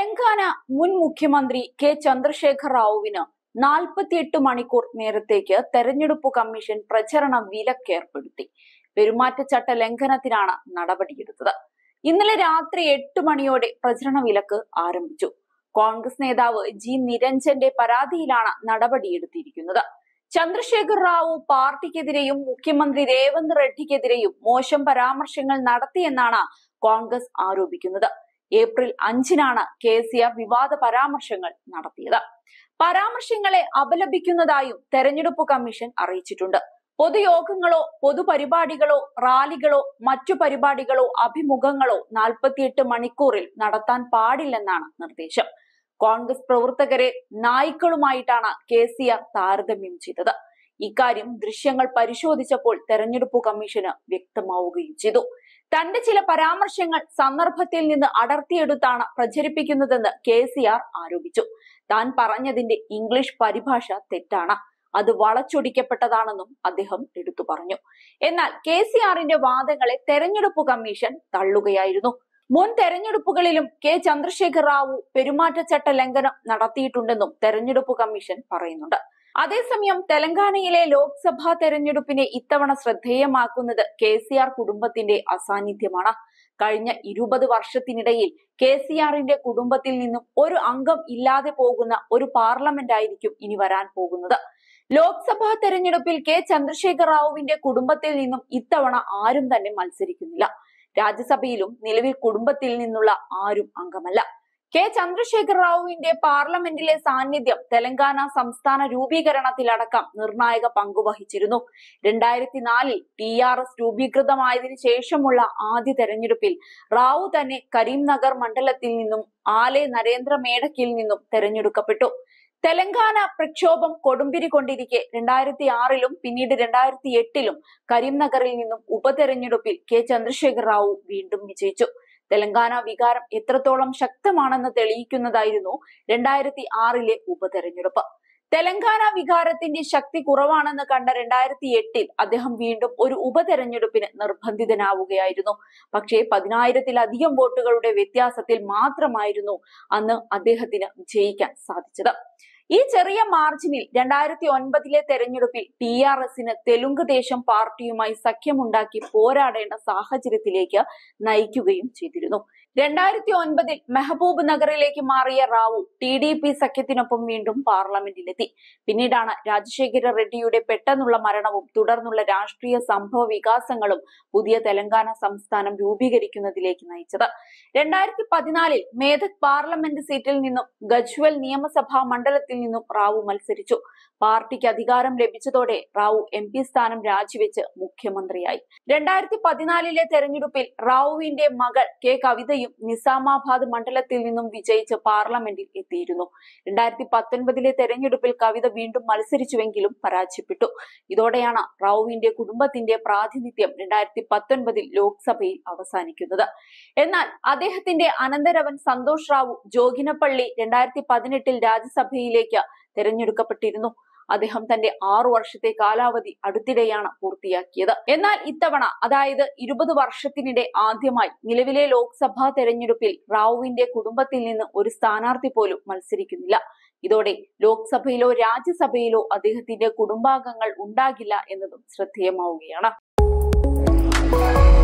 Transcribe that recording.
തെലങ്കാന മുൻ മുഖ്യമന്ത്രി കെ ചന്ദ്രശേഖർ റാവുവിന് നാൽപ്പത്തിയെട്ട് മണിക്കൂർ നേരത്തേക്ക് തെരഞ്ഞെടുപ്പ് കമ്മീഷൻ പ്രചരണ വിലക്ക് ഏർപ്പെടുത്തി പെരുമാറ്റച്ചട്ട ലംഘനത്തിനാണ് നടപടിയെടുത്തത് ഇന്നലെ രാത്രി എട്ട് മണിയോടെ പ്രചരണ വിലക്ക് ആരംഭിച്ചു കോൺഗ്രസ് നേതാവ് ജി നിരഞ്ജന്റെ പരാതിയിലാണ് നടപടിയെടുത്തിരിക്കുന്നത് ചന്ദ്രശേഖർ റാവു പാർട്ടിക്കെതിരെയും മുഖ്യമന്ത്രി രേവന്ത് റെഡ്ഡിക്കെതിരെയും മോശം പരാമർശങ്ങൾ നടത്തിയെന്നാണ് കോൺഗ്രസ് ആരോപിക്കുന്നത് ഏപ്രിൽ അഞ്ചിനാണ് കെ സി ആർ വിവാദ പരാമർശങ്ങൾ നടത്തിയത് പരാമർശങ്ങളെ അപലപിക്കുന്നതായും തെരഞ്ഞെടുപ്പ് കമ്മീഷൻ അറിയിച്ചിട്ടുണ്ട് പൊതുയോഗങ്ങളോ പൊതുപരിപാടികളോ റാലികളോ മറ്റു പരിപാടികളോ അഭിമുഖങ്ങളോ നാൽപ്പത്തിയെട്ട് മണിക്കൂറിൽ നടത്താൻ പാടില്ലെന്നാണ് നിർദ്ദേശം കോൺഗ്രസ് പ്രവർത്തകരെ നായ്ക്കളുമായിട്ടാണ് കെ സി ആർ താരതമ്യം ചെയ്തത് ഇക്കാര്യം ദൃശ്യങ്ങൾ പരിശോധിച്ചപ്പോൾ തെരഞ്ഞെടുപ്പ് കമ്മീഷന് വ്യക്തമാവുകയും ചെയ്തു തന്റെ ചില പരാമർശങ്ങൾ സന്ദർഭത്തിൽ നിന്ന് അടർത്തിയെടുത്താണ് പ്രചരിപ്പിക്കുന്നതെന്ന് കെ സി ആർ ആരോപിച്ചു താൻ പറഞ്ഞതിന്റെ ഇംഗ്ലീഷ് പരിഭാഷ തെറ്റാണ് അത് വളച്ചൊടിക്കപ്പെട്ടതാണെന്നും അദ്ദേഹം എടുത്തു പറഞ്ഞു എന്നാൽ കെ സി ആറിന്റെ വാദങ്ങളെ തെരഞ്ഞെടുപ്പ് കമ്മീഷൻ തള്ളുകയായിരുന്നു മുൻ തെരഞ്ഞെടുപ്പുകളിലും കെ ചന്ദ്രശേഖർ റാവു പെരുമാറ്റച്ചട്ട ലംഘനം നടത്തിയിട്ടുണ്ടെന്നും തെരഞ്ഞെടുപ്പ് കമ്മീഷൻ പറയുന്നുണ്ട് അതേസമയം തെലങ്കാനയിലെ ലോക്സഭാ തെരഞ്ഞെടുപ്പിനെ ഇത്തവണ ശ്രദ്ധേയമാക്കുന്നത് കെ സി ആർ കുടുംബത്തിന്റെ അസാന്നിധ്യമാണ് കഴിഞ്ഞ ഇരുപത് വർഷത്തിനിടയിൽ കെ സി ആറിന്റെ കുടുംബത്തിൽ നിന്നും ഒരു അംഗം ഇല്ലാതെ പോകുന്ന ഒരു പാർലമെന്റ് ആയിരിക്കും ഇനി വരാൻ പോകുന്നത് ലോക്സഭാ തെരഞ്ഞെടുപ്പിൽ കെ ചന്ദ്രശേഖർ റാവുവിന്റെ കുടുംബത്തിൽ നിന്നും ഇത്തവണ ആരും തന്നെ മത്സരിക്കുന്നില്ല രാജ്യസഭയിലും നിലവിൽ കുടുംബത്തിൽ നിന്നുള്ള ആരും അംഗമല്ല കെ ചന്ദ്രശേഖർ റാവുവിന്റെ പാർലമെന്റിലെ സാന്നിധ്യം തെലങ്കാന സംസ്ഥാന രൂപീകരണത്തിലടക്കം നിർണായക പങ്കുവഹിച്ചിരുന്നു രണ്ടായിരത്തി നാലിൽ ടി ആർ എസ് രൂപീകൃതമായതിനു ശേഷമുള്ള ആദ്യ തെരഞ്ഞെടുപ്പിൽ റാവു തന്നെ കരീംനഗർ മണ്ഡലത്തിൽ നിന്നും ആലെ നരേന്ദ്ര മേടക്കിൽ നിന്നും തെരഞ്ഞെടുക്കപ്പെട്ടു തെലങ്കാന പ്രക്ഷോഭം കൊടുമ്പിരി കൊണ്ടിരിക്കെ രണ്ടായിരത്തി ആറിലും പിന്നീട് രണ്ടായിരത്തി എട്ടിലും കരീംനഗറിൽ നിന്നും ഉപതെരഞ്ഞെടുപ്പിൽ കെ ചന്ദ്രശേഖർ റാവു വീണ്ടും വിജയിച്ചു തെലങ്കാന വികാരം എത്രത്തോളം ശക്തമാണെന്ന് തെളിയിക്കുന്നതായിരുന്നു രണ്ടായിരത്തി ആറിലെ ഉപതെരഞ്ഞെടുപ്പ് തെലങ്കാന വികാരത്തിന്റെ ശക്തി കുറവാണെന്ന് കണ്ട രണ്ടായിരത്തി എട്ടിൽ അദ്ദേഹം വീണ്ടും ഒരു ഉപതെരഞ്ഞെടുപ്പിന് നിർബന്ധിതനാവുകയായിരുന്നു പക്ഷേ പതിനായിരത്തിലധികം വോട്ടുകളുടെ വ്യത്യാസത്തിൽ മാത്രമായിരുന്നു അന്ന് അദ്ദേഹത്തിന് വിജയിക്കാൻ സാധിച്ചത് ഈ ചെറിയ മാർജിനിൽ രണ്ടായിരത്തി ഒൻപതിലെ തെരഞ്ഞെടുപ്പിൽ ടി ആർ എസിന് തെലുങ്ക് ദേശം പാർട്ടിയുമായി സഖ്യമുണ്ടാക്കി പോരാടേണ്ട സാഹചര്യത്തിലേക്ക് നയിക്കുകയും ചെയ്തിരുന്നു രണ്ടായിരത്തി ഒൻപതിൽ മെഹബൂബ് നഗറിലേക്ക് മാറിയ റാവു ടി ഡി പി സഖ്യത്തിനൊപ്പം വീണ്ടും പാർലമെന്റിലെത്തി പിന്നീടാണ് രാജശേഖര റെഡ്ഡിയുടെ പെട്ടെന്നുള്ള മരണവും തുടർന്നുള്ള രാഷ്ട്രീയ സംഭവ വികാസങ്ങളും പുതിയ തെലങ്കാന സംസ്ഥാനം രൂപീകരിക്കുന്നതിലേക്ക് നയിച്ചത് രണ്ടായിരത്തി പതിനാലിൽ മേധക് പാർലമെന്റ് സീറ്റിൽ നിന്നും ഗജ്വൽ നിയമസഭാ മണ്ഡലത്തിൽ നിന്നും റാവു മത്സരിച്ചു പാർട്ടിക്ക് അധികാരം ലഭിച്ചതോടെ റാവു എം പി സ്ഥാനം രാജിവെച്ച് മുഖ്യമന്ത്രിയായി രണ്ടായിരത്തി പതിനാലിലെ തെരഞ്ഞെടുപ്പിൽ റാവുവിന്റെ മകൾ കെ കവിതയും നിസാമാബാദ് മണ്ഡലത്തിൽ നിന്നും വിജയിച്ച് പാർലമെന്റിൽ എത്തിയിരുന്നു രണ്ടായിരത്തി പത്തൊൻപതിലെ തെരഞ്ഞെടുപ്പിൽ കവിത വീണ്ടും മത്സരിച്ചുവെങ്കിലും പരാജയപ്പെട്ടു ഇതോടെയാണ് റാവുവിന്റെ കുടുംബത്തിന്റെ പ്രാതിനിധ്യം രണ്ടായിരത്തി പത്തൊൻപതിൽ ലോക്സഭയിൽ അവസാനിക്കുന്നത് എന്നാൽ അദ്ദേഹത്തിന്റെ അനന്തരവൻ സന്തോഷ് റാവു ജോഗിനപ്പള്ളി രണ്ടായിരത്തി പതിനെട്ടിൽ രാജ്യസഭയിലേക്ക് തെരഞ്ഞെടുക്കപ്പെട്ടിരുന്നു അദ്ദേഹം തന്റെ ആറു വർഷത്തെ കാലാവധി അടുത്തിടെയാണ് പൂർത്തിയാക്കിയത് എന്നാൽ ഇത്തവണ അതായത് ഇരുപത് വർഷത്തിനിടെ ആദ്യമായി നിലവിലെ ലോക്സഭാ തെരഞ്ഞെടുപ്പിൽ റാവുവിന്റെ കുടുംബത്തിൽ നിന്ന് ഒരു സ്ഥാനാർത്ഥി പോലും മത്സരിക്കുന്നില്ല ഇതോടെ ലോക്സഭയിലോ രാജ്യസഭയിലോ അദ്ദേഹത്തിന്റെ കുടുംബാംഗങ്ങൾ ഉണ്ടാകില്ല എന്നതും ശ്രദ്ധേയമാവുകയാണ്